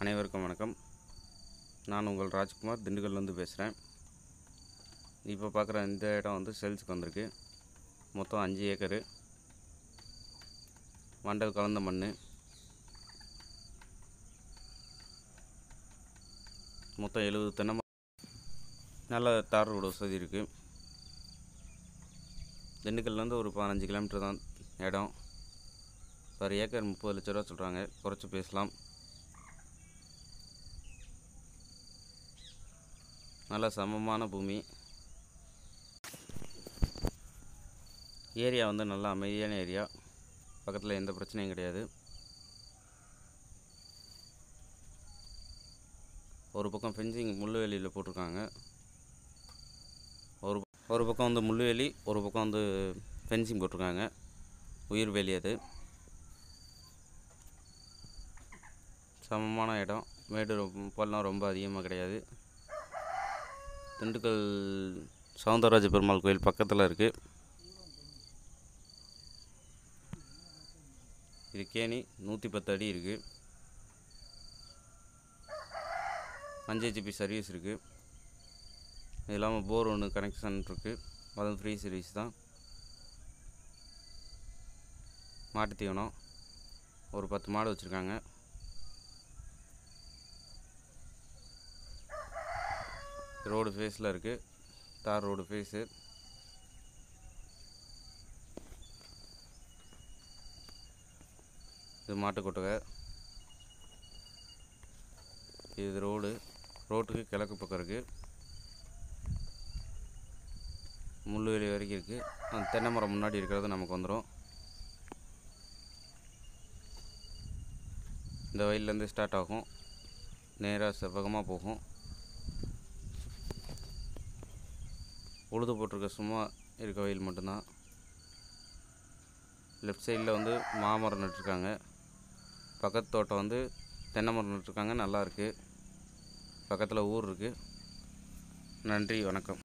அனைவருக்கும் வணக்கம் நான் உங்கள் ராஜ்குமார் திண்டுக்கல்லேருந்து பேசுகிறேன் இப்போ பார்க்குற இந்த இடம் வந்து சேல்ஸுக்கு வந்திருக்கு மொத்தம் அஞ்சு ஏக்கரு வண்டல் கலந்த மண் மொத்தம் எழுபது தென்னை மரம். நல்ல தார் ரோடு வசதி இருக்குது திண்டுக்கல்லேருந்து ஒரு பதினஞ்சு கிலோமீட்டர் தான் இடம் பர் ஏக்கர் முப்பது லட்ச ரூபா சொல்கிறாங்க குறைச்சி பேசலாம் நல்ல சமமான பூமி ஏரியா வந்து நல்லா அமைதியான ஏரியா பக்கத்தில் எந்த பிரச்சனையும் கிடையாது ஒரு பக்கம் ஃபென்சிங் முள்ளுவேலியில் போட்டிருக்காங்க ஒரு ஒரு பக்கம் வந்து முள்ளுவேலி ஒரு பக்கம் வந்து ஃபென்சிங் போட்டிருக்காங்க உயிர் வேலி அது சமமான இடம் மேடு ரொம்ப- பள்ளம் ரொம்ப அதிகமாக கிடையாது திண்டுக்கல் சவுந்தரராஜ பெருமாள் கோயில் பக்கத்தில் இருக்குது இது கேணி நூற்றி பத்து அடி இருக்குது அஞ்சு ஜிபி சர்வீஸ் இருக்குது இது இல்லாமல் போர் ஒன்று கனெக்ஷன் இருக்குது அதுவும் ஃப்ரீ சர்வீஸ் தான் மாட்டுத் தீவனம் ஒரு பத்து மாடு வச்சுருக்காங்க ரோடு ஃபேஸில் இருக்குது தார் ரோடு ஃபேஸு இது மாட்டு கொட்டகை இது ரோடு ரோட்டுக்கு கிழக்கு பக்கம் இருக்குது முள்ளுவேலி வரைக்கும் இருக்குது அந்த தென்னை மரம் முன்னாடி இருக்கிறது நமக்கு வந்துடும் இந்த வயல்லேருந்து ஸ்டார்ட் ஆகும் நேராக செவ்வகமாக போகும் உழுது போட்டிருக்க சும்மா இருக்க வயல் மட்டும்தான் லெஃப்ட் சைடில் வந்து மாமரம் நட்டுருக்காங்க பக்கத்து தோட்டம் வந்து தென்னை மரம் நட்டுருக்காங்க நல்லா இருக்குது பக்கத்தில் ஊர் இருக்குது நன்றி வணக்கம்